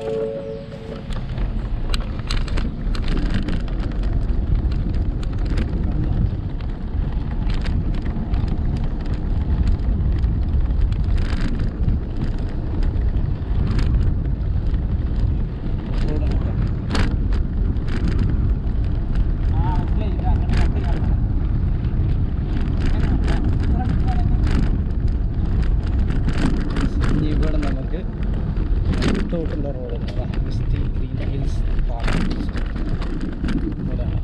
ഇനി ഇവിടെ നമുക്ക് അടുത്തോട്ടുള്ള റോഡ് വിസ്തി ഗ്രീൻ ഹിൽസ് പാർക്ക് ഇവിടെയാണ്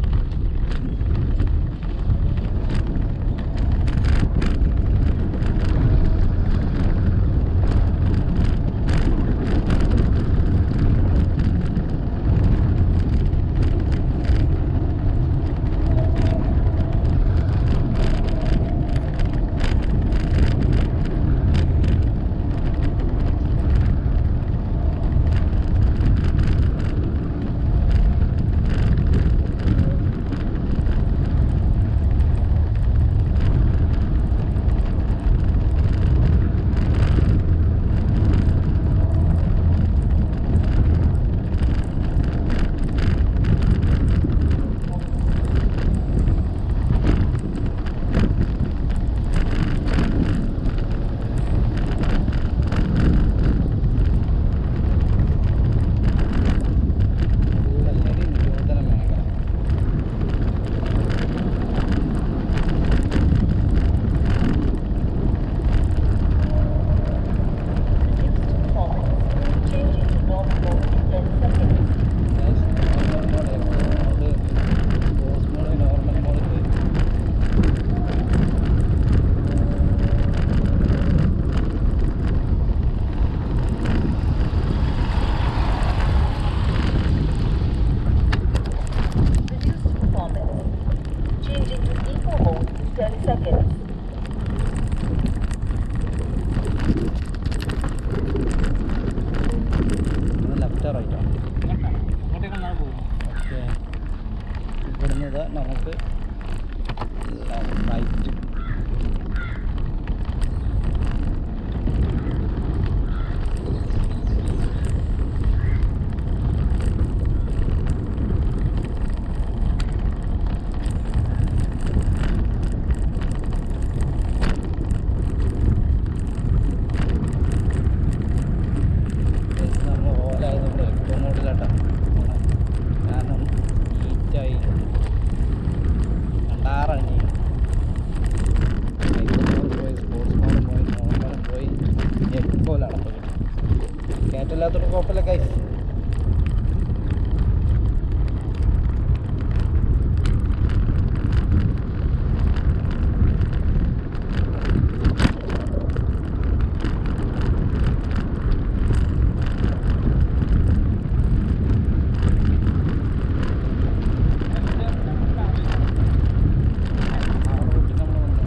കൂടുതലൊരു നിരോധന മേഖല normal mode sports mode normal mode Reduced performance. Changing to eco mode, 10 seconds. Left റൈറ്റോ ഓക്കെ ഇവിടുന്ന് ഇതാ നമുക്ക് റൈറ്റ് നമ്മൾ ഓലായതുകൊണ്ട് എക്കോ മോഡിലാട്ടാണ് കാരണം ഹീറ്റായി രണ്ടാറങ്ങി പോയി സ്പോർട്സ് മോഡും പോയി നോർമലും പോയി എക്കോലാണ് പോയി കയറ്റില്ലാത്തൊരു കുഴപ്പമില്ല കൈ ആ റൂട്ടിൽ നമ്മൾ വന്നു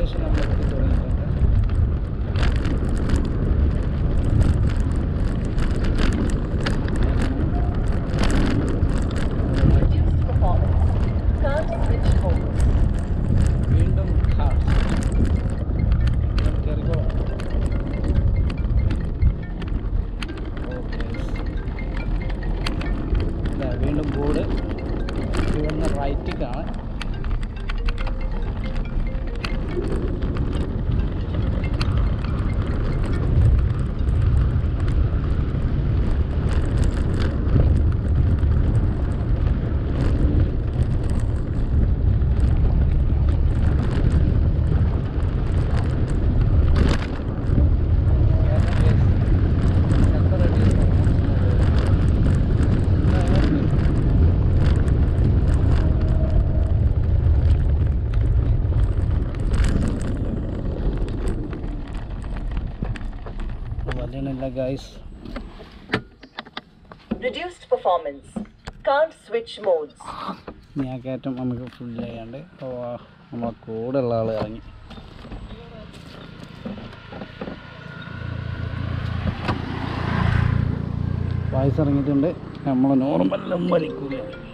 ഏകദേശം നമ്മൾ എത്തി തുടങ്ങിയിട്ടുണ്ട് Reduced performance. Can't switch modes. വീണ്ടും കാർസ് കയറിക്കോളാം ഓക്കെ വീണ്ടും ബോർഡ് ഇവിടുന്ന് റൈറ്റിക്കാണ് വലിയണില്ല guys Reduced performance. Can't switch modes. ഇനി ആ കയറ്റം നമുക്ക് ഫുൾ ചെയ്യാണ്ട് ഓ നമ്മളെ കൂടെ ഉള്ള ആൾ ഇറങ്ങി വായിസ് ഇറങ്ങിയിട്ടുണ്ട് നമ്മൾ നോർമലും വലിക്കൂല